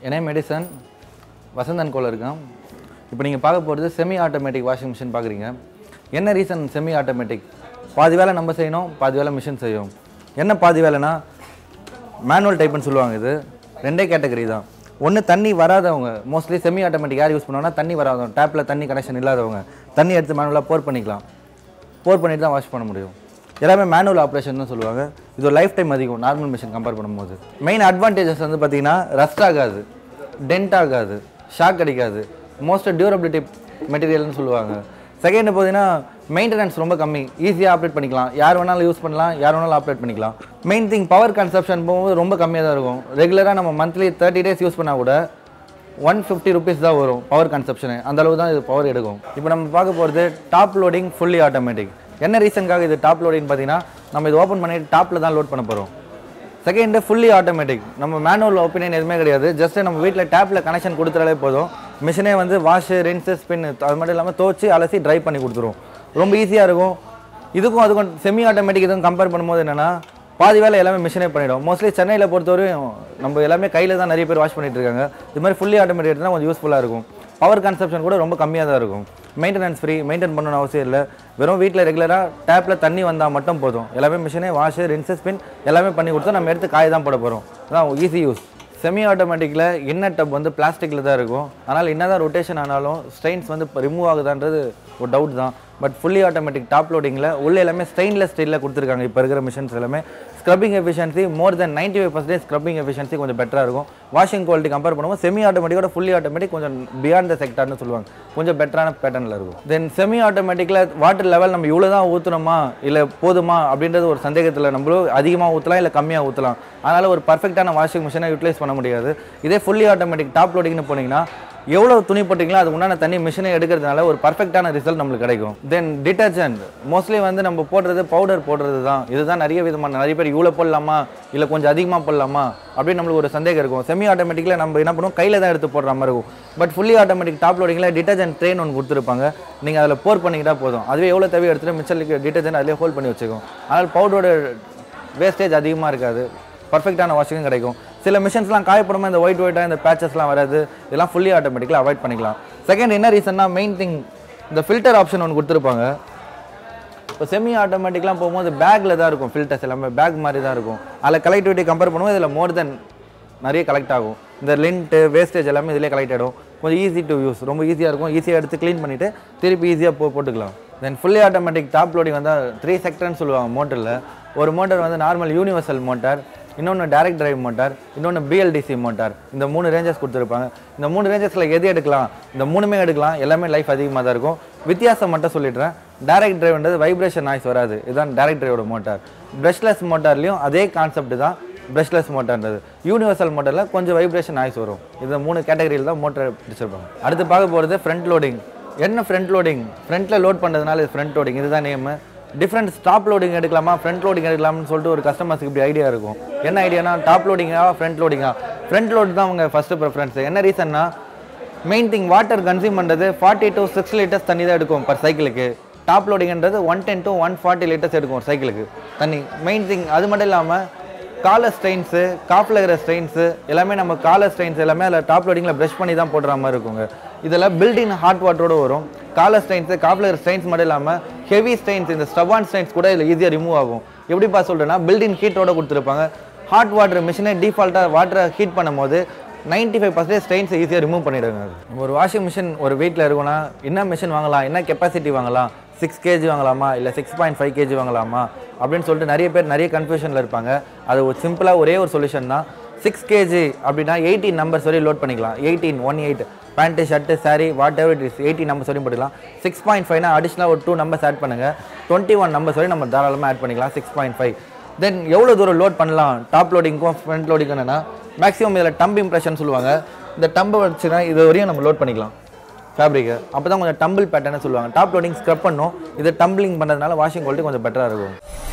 என்ன மெடிசன் வசந்தன் கோல இருக்கான் இப்போ நீங்கள் பார்க்க போகிறது செமி ஆட்டோமேட்டிக் வாஷிங் மிஷின் பார்க்குறீங்க என்ன ரீசன் செமி ஆட்டோமேட்டிக் பாதி வேலை நம்ம செய்யணும் பாதி வேலை மிஷின் செய்யும் என்ன பாதி வேலைனா மேனுவல் டைப்னு சொல்லுவாங்க இது ரெண்டே கேட்டகரி தான் ஒன்று தண்ணி வராதவங்க மோஸ்ட்லி செமி ஆட்டோமேட்டிக் யார் யூஸ் பண்ணுவாங்கன்னா தண்ணி வராதவங்க டேப்பில் தண்ணி கனெக்ஷன் இல்லாதவங்க தண்ணி எடுத்து மேனுவலாக போர் பண்ணிக்கலாம் போர் பண்ணிட்டு தான் வாஷ் பண்ண முடியும் எல்லாமே மேனுவல் ஆப்ரேஷன் தான் சொல்லுவாங்க இது லைஃப் டைம் அதிகம் நார்மல் மிஷின் கம்பேர் பண்ணும்போது மெயின் அட்வான்டேஜஸ் வந்து பார்த்தீங்கன்னா ரஸ்ட் ஆகாது டென்ட் ஆகாது ஷாக் அடிக்காது மோஸ்ட் டியூரபிலிட்டி மெட்டீரியல்னு சொல்லுவாங்க செகண்ட் பார்த்தீங்கன்னா மெயின்டெனன்ஸ் ரொம்ப கம்மி ஈஸியாக ஆப்ரேட் பண்ணிக்கலாம் யார் வேணாலும் யூஸ் பண்ணலாம் யார் வேணாலும் ஆப்ரேட் பண்ணிக்கலாம் மெயின் திங் பவர் கன்சப்ஷன் போகும்போது ரொம்ப கம்மியாக தான் இருக்கும் ரெகுலராக நம்ம மந்த்லி தேர்ட்டி டேஸ் யூஸ் பண்ணால் கூட ஒன் ஃபிஃப்டி ருபீஸ் தான் வரும் பவர் கன்சப்ஷனு அந்த அளவு தான் இது பவர் எடுக்கும் இப்போ நம்ம பார்க்க போகிறது டாப் லோடிங் ஃபுல்லி ஆட்டோமேட்டிக் என்ன ரீசனுக்காக இது டாப் லோடிங் பார்த்தீங்கன்னா நம்ம இது ஓப்பன் பண்ணிட்டு டாப்பில் தான் லோட் பண்ண போகிறோம் செகண்டு ஃபுல்லி ஆட்டோமேட்டிக் நம்ம மேனுவல் ஒப்பீனியன் எதுவுமே கிடையாது ஜஸ்ட் நம்ம வீட்டில் டேப்பில் கனெக்ஷன் கொடுத்துறாலே போதும் மிஷினே வந்து வாஷு ரின்ஸு ஸ்பின் அது மட்டும் இல்லாமல் துவச்சி அலசி ட்ரை பண்ணி கொடுத்துரும் ரொம்ப ஈஸியாக இருக்கும் இதுக்கும் அதுக்கும் செமி ஆட்டோமேட்டிக் இதுவும் கம்பேர் பண்ணும்போது என்னென்னா பாதி வேலை எல்லாமே மிஷினே பண்ணிடும் மோஸ்ட்லி சென்னையில் பொறுத்தவரையும் நம்ம எல்லாமே கையில் தான் நிறைய பேர் வாஷ் பண்ணிட்டு இருக்காங்க இது மாதிரி ஃபுல்லி ஆட்டோமேட்டிக் தான் கொஞ்சம் யூஸ்ஃபுல்லாக இருக்கும் பவர் கன்சப்ஷன் கூட ரொம்ப கம்மியாக தான் இருக்கும் மெயின்டெனன்ஸ் ஃப்ரீ மெயின்டைன் பண்ணணும் அவசியம் இல்லை வெறும் வீட்டில் ரெகுலராக டேப்பில் தண்ணி வந்தால் மட்டும் போதும் எல்லாமே மிஷினே வாஷு ரின்ஸு ஸ்பின் எல்லாமே பண்ணி கொடுத்தா நம்ம எடுத்து காய தான் போட போகிறோம் அதான் ஈஸி யூஸ் செமி ஆட்டோமேட்டிக்கில் இன்னர் டப் வந்து பிளாஸ்டிக்கில் தான் இருக்கும் அதனால் என்ன தான் ரொட்டேஷன் ஆனாலும் ஸ்ட்ரெயின்ஸ் வந்து ரிமூவ் ஆகுதான்றது ஒரு டவுட் தான் பட் ஃபுல்லி ஆட்டோமேட்டிக் டாப் லோடிங்கில் உள்ள எல்லாமே ஸ்டெயின்லெஸ் ஸ்டீலில் கொடுத்துருக்காங்க இப்போ இருக்கிற மிஷின்ஸ் எல்லாமே scrubbing efficiency more then ninety five percentage scrubbing efficiency கொஞ்சம் பெட்டராக இருக்கும் வாஷிங் குவாலிட்டி கம்பேர் பண்ணும்போது செமி ஆட்டோமேட்டிக்கோட ஃபுல்லி ஆட்டோமேட்டிக் கொஞ்சம் பியாண்ட் த செக்டார்னு சொல்லுவாங்க கொஞ்சம் பெட்டரான பேட்டர்னில் இருக்கும் தென் செமி ஆட்டோமேட்டிக்கில் வாட்டர் லெவல் நம்ம இவ்வளோ தான் ஊற்றுனோமா இல்லை போதுமா அப்படின்றது ஒரு சந்தேகத்தில் நம்மளும் அதிகமாக ஊற்றலாம் இல்லை கம்மியாக ஊற்றலாம் அதனால் ஒரு பர்ஃபெக்டான வாஷிங் மிஷினை யூட்டிலைஸ் பண்ண முடியாது இதே ஃபுல்லி ஆட்டோமேட்டிக் டாப் லோடிங்னு போனீங்கன்னா எவ்வளோ துணி போட்டிங்களோ அதுக்கு உண்டான தண்ணி மிஷினை எடுக்கிறதுனால ஒரு பர்ஃபெக்டான ரிசல்ட் நம்மளுக்கு கிடைக்கும் தென் டிட்டர்ஜென்ட் மோஸ்ட்லி வந்து நம்ம போடுறது பவுடர் போடுறது தான் இதுதான் நிறைய விதமான நிறைய பேர் இவ்வளோ போடலாமா இல்லை கொஞ்சம் அதிகமாக போடலாமா அப்படின்னு நம்மளுக்கு ஒரு சந்தேகம் இருக்கும் செமி ஆட்டோமேட்டிக்கில் நம்ம என்ன பண்ணுவோம் கையில் தான் எடுத்து போடுற மாதிரி இருக்கும் பட் ஃபுல்லி ஆட்டோமேட்டிக் டாப் லோடிங்கில் டிட்டர்ஜென்ட் ட்ரெயின் ஒன்று கொடுத்துருப்பாங்க நீங்கள் அதில் போர் பண்ணிக்கிட்டா போதும் அதுவே எவ்வளோ தேவையோ எடுத்துகிட்டு மிச்சம் டிட்டர்ஜென்ட் அதிலே ஹோல்ட் பண்ணி வச்சுக்கும் அதனால் பவுடரோட வேஸ்டேஜ் அதிகமாக இருக்காது பர்ஃபெக்டான வாஷிங்கும் கிடைக்கும் சில மிஷின்ஸ்லாம் காயப்படாமல் இந்த ஒயிட் ஒயிட்டாக இந்த பேச்சஸ்லாம் வராது இதெல்லாம் ஃபுல்லி ஆட்டோமேட்டிக்கில் அவாய்ட் பண்ணிக்கலாம் செகண்ட் என்ன ரீசன்னா மெயின் திங் இந்த ஃபில்டர் ஆப்ஷன் ஒன்று கொடுத்துருப்பாங்க இப்போ செமி ஆட்டோமேட்டிக்லாம் போகும்போது பேக்கில் தான் இருக்கும் ஃபில்டர்ஸ் எல்லாமே பேக் மாதிரி தான் இருக்கும் அதில் கலெக்டிவிட்டி கம்பேர் பண்ணும்போது இதில் மோர் தென் நிறைய கலெக்ட் ஆகும் இந்த லிண்ட்டு வேஸ்டேஜ் எல்லாமே இதிலே கலெக்ட் ஆகிடும் கொஞ்சம் ஈஸி டு யூஸ் ரொம்ப ஈஸியாக இருக்கும் ஈஸியாக எடுத்து க்ளீன் பண்ணிவிட்டு திருப்பி ஈஸியாக போ போட்டுக்கலாம் then fully automatic top loading வந்து த்ரீ செக்டர்னு சொல்லுவாங்க மோட்டரில் ஒரு மோட்டர் வந்து நார்மல் யூனிவர்சல் மோட்டார் இன்னொன்று டைரக்ட் டிரைவ் மோட்டார் இன்னொன்று பிஎல்டிசி மோட்டார் இந்த மூணு ரேஞ்சஸ் கொடுத்துருப்பாங்க இந்த மூணு ரேஞ்சஸில் எது எடுக்கலாம் இந்த மூணுமே எடுக்கலாம் எல்லாமே லைஃப் அதிகமாக தான் இருக்கும் வித்தியாசம் மட்டும் சொல்லிடுறேன் டைரக்ட் டிரைவ்ன்றது வைப்ரேஷன் நாய்ஸ் வராது இதுதான் டைரக்ட் டிரைவோட மோட்டார் ப்ரஷ்லெஸ் மோட்டார்லையும் அதே கான்செப்ட் தான் ப்ரஷ்லெஸ் மோட்டார்ன்றது யூனிவர்சல் மோட்டரில் கொஞ்சம் வைப்ரேஷன் நாய்ஸ் வரும் இந்த மூணு கேட்டகரியில் தான் மோட்டர் பிடிச்சிருப்பாங்க அடுத்து பார்க்க போகிறது ஃப்ரண்ட் லோடிங் என்ன ஃப்ரண்ட் லோடிங் ஃப்ரண்ட்டில் லோட் பண்ணுறதுனால இது ஃப்ரண்ட் லோடிங் இதுதான் நேமு டிஃப்ரெண்ட் ஸ்டாப் லோடிங் எடுக்கலாமா ஃப்ரண்ட் லோடிங் எடுக்கலாம்னு சொல்லிட்டு ஒரு கஸ்டமர்ஸ்க்கு இப்படி ஐடியா இருக்கும் என்ன ஐடியானா டாப் லோடிங்கா ஃப்ரண்ட் லோடிங்கா ஃப்ரண்ட் லோட் தான் அவங்க ஃபஸ்ட்டு ப்ரிஃபரன்ஸ் என்ன ரீசன்னா மெயின் திங் வாட்டர் கன்சியூம் பண்ணுறது ஃபார்ட்டி டு சிக்ஸ் லிட்டர்ஸ் தண்ணி தான் எடுக்கும் பர் சைக்கிளுக்கு டாப் லோடிங்ன்றது one ten to one forty litres எடுக்கும் ஒரு சைக்கிளுக்கு தண்ணி மெயின் திங் அது மட்டும் இல்லாமல் காலர் ஸ்ட்ரெயின்ஸு காப்பில் இருக்கிற ஸ்ட்ரெயின்ஸு எல்லாமே நம்ம காலர் ஸ்ட்ரெயின்ஸ் எல்லாமே அதில் டாப் லோடிங்கில் ப்ரஷ் பண்ணி தான் போடுற மாதிரி இருக்குங்க இதெல்லாம் பில்டிங் ஹாட் வாட்டரோட வரும் காலர் ஸ்ட்ரெயின்ஸு காப்பில் இருக்கிற ஸ்ட்ரெயின்ஸ் மட்டும் இல்லாமல் ஹெவி ஸ்ட்ரெயின்ஸ் இந்த ஸ்டபான் ஸ்ட்ரெயின்ஸ் கூட இதில் ஈஸியாக ரிமூவ் ஆகும் எப்படிப்பா சொல்கிறேன்னா பில்டிங் ஹீட்டோட கொடுத்துருப்பாங்க ஹாட் வாட்டர் மிஷினே டிஃபால்ட்டாக வாட்டரை ஹீட் பண்ணும்போது நைன்ட்டி ஃபைவ் பர்சன்டேஜ் ஸ்ட்ரெயின்ஸை ஈஸியாக ரிமூவ் பண்ணிடுங்க அது. ஒரு வாஷிங் மிஷின் ஒரு வீட்டில் இருக்குன்னா என்ன மிஷின் வாங்கலாம் என்ன கெப்பாசிட்டி வாங்கலாம் சிக்ஸ் கேஜி வாங்கலாமா இல்லை சிக்ஸ் பாயிண்ட் ஃபைவ் கேஜி வாங்கலாமா அப்படின்னு சொல்லிட்டு நிறைய பேர் நிறைய கன்ஃபியூஷனில் இருப்பாங்க அது ஒரு சிம்பிளாக ஒரே ஒரு சொல்யூஷன் தான் சிக்ஸ் கேஜி அப்படின்னா எயிட்டீன் நம்பர்ஸ் வரையும் லோட் பண்ணிக்கலாம் eighteen one eight pant shirt sari whatever it is eighteen numbers வரையும் போட்டுக்கலாம் சிக்ஸ் பாயிண்ட் ஃபைவ்னா அடிஷ்னலாக ஒரு டூ நம்பர்ஸ் ஆட் பண்ணுங்கள் டுவெண்ட்டி ஒன் நம்பர்ஸ் வரையும் நம்ம தாராளமாக ஆட் பண்ணிக்கலாம் சிக்ஸ் பாயிண்ட் ஃபைவ் தென் எவ்வளோ தூரம் லோட் பண்ணலாம் டாப் லோடிங்க்கும் ஃப்ரண்ட் லோடிங்கும் என்னன்னா மேக்ஸிமம் இதில் டம்ப் இம்ப்ரெஷன் சொல்லுவாங்க இந்த டம்பை வச்சுன்னா இது வரையும் நம்ம லோட் பண்ணிக்கலாம் ஃபேப்ரிக்கை அப்போ தான் கொஞ்சம் டம்பிள் பேட்டர்னு சொல்லுவாங்க டாப் லோடிங் ஸ்க்ரப் பண்ணும் இது டம்பிளிங் பண்ணுறதுனால வாஷிங் குவாலிட்டி கொஞ்சம் பெட்டராக இருக்கும்